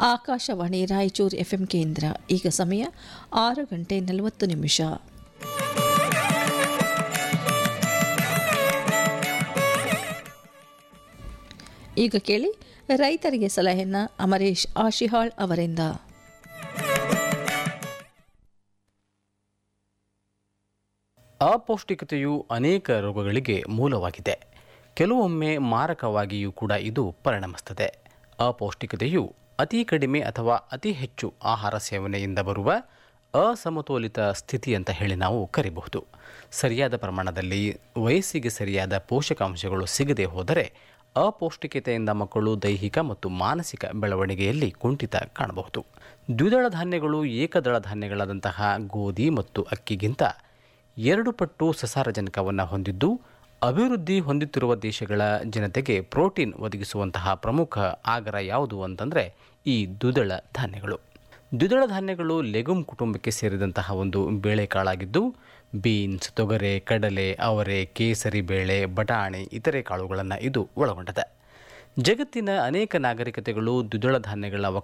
Akashvani Raichur FM ಕೇಂದ್ರ ಈಗ ಸಮಯ ಆರು ಗಂಟೆ ನಲವತ್ತು ನಿಮಿಷ ಈಗ ಕೇಳಿ ರೈತರಿಗೆ ಸಲಹೆಯನ್ನ ಅಮರೇಶ್ ಆಶಿಹಾಳ್ ಅವರಿಂದ ಅಪೌಷ್ಟಿಕತೆಯು ಅನೇಕ ರೋಗಗಳಿಗೆ ಮೂಲವಾಗಿದೆ ಕೆಲವೊಮ್ಮೆ ಮಾರಕವಾಗಿಯೂ ಕೂಡ ಇದು ಪರಿಣಮಿಸುತ್ತದೆ ಅಪೌಷ್ಟಿಕತೆಯು ಅತಿ ಕಡಿಮೆ ಅಥವಾ ಅತಿ ಹೆಚ್ಚು ಆಹಾರ ಸೇವನೆಯಿಂದ ಬರುವ ಅಸಮತೋಲಿತ ಸ್ಥಿತಿ ಅಂತ ಹೇಳಿ ನಾವು ಕರಿಬಹುದು ಸರಿಯಾದ ಪ್ರಮಾಣದಲ್ಲಿ ವಯಸ್ಸಿಗೆ ಸರಿಯಾದ ಪೋಷಕಾಂಶಗಳು ಸಿಗದೆ ಹೋದರೆ ಅಪೌಷ್ಟಿಕತೆಯಿಂದ ಮಕ್ಕಳು ದೈಹಿಕ ಮತ್ತು ಮಾನಸಿಕ ಬೆಳವಣಿಗೆಯಲ್ಲಿ ಕುಂಠಿತ ಕಾಣಬಹುದು ದ್ವಿದಳ ಧಾನ್ಯಗಳು ಏಕದಳ ಧಾನ್ಯಗಳಾದಂತಹ ಗೋಧಿ ಮತ್ತು ಅಕ್ಕಿಗಿಂತ ಎರಡು ಪಟ್ಟು ಸಸಾರಜನಕವನ್ನು ಹೊಂದಿದ್ದು ಅಭಿವೃದ್ಧಿ ಹೊಂದುತ್ತಿರುವ ದೇಶಗಳ ಜನತೆಗೆ ಪ್ರೋಟೀನ್ ಒದಗಿಸುವಂತಹ ಪ್ರಮುಖ ಆಗರ ಯಾವುದು ಅಂತಂದರೆ ಈ ದ್ವಿದಳ ಧಾನ್ಯಗಳು ದ್ವಿದಳ ಧಾನ್ಯಗಳು ಲೆಗುಮ್ ಕುಟುಂಬಕ್ಕೆ ಸೇರಿದಂತಹ ಒಂದು ಬೇಳೆಕಾಳಾಗಿದ್ದು ಬೀನ್ಸ್ ತೊಗರೆ ಕಡಲೆ ಅವರೆ ಕೇಸರಿ ಬೇಳೆ ಬಟಾಣಿ ಇತರೆ ಕಾಳುಗಳನ್ನು ಇದು ಒಳಗೊಂಡಿದೆ ಜಗತ್ತಿನ ಅನೇಕ ನಾಗರಿಕತೆಗಳು ದ್ವಿದಳ ಧಾನ್ಯಗಳ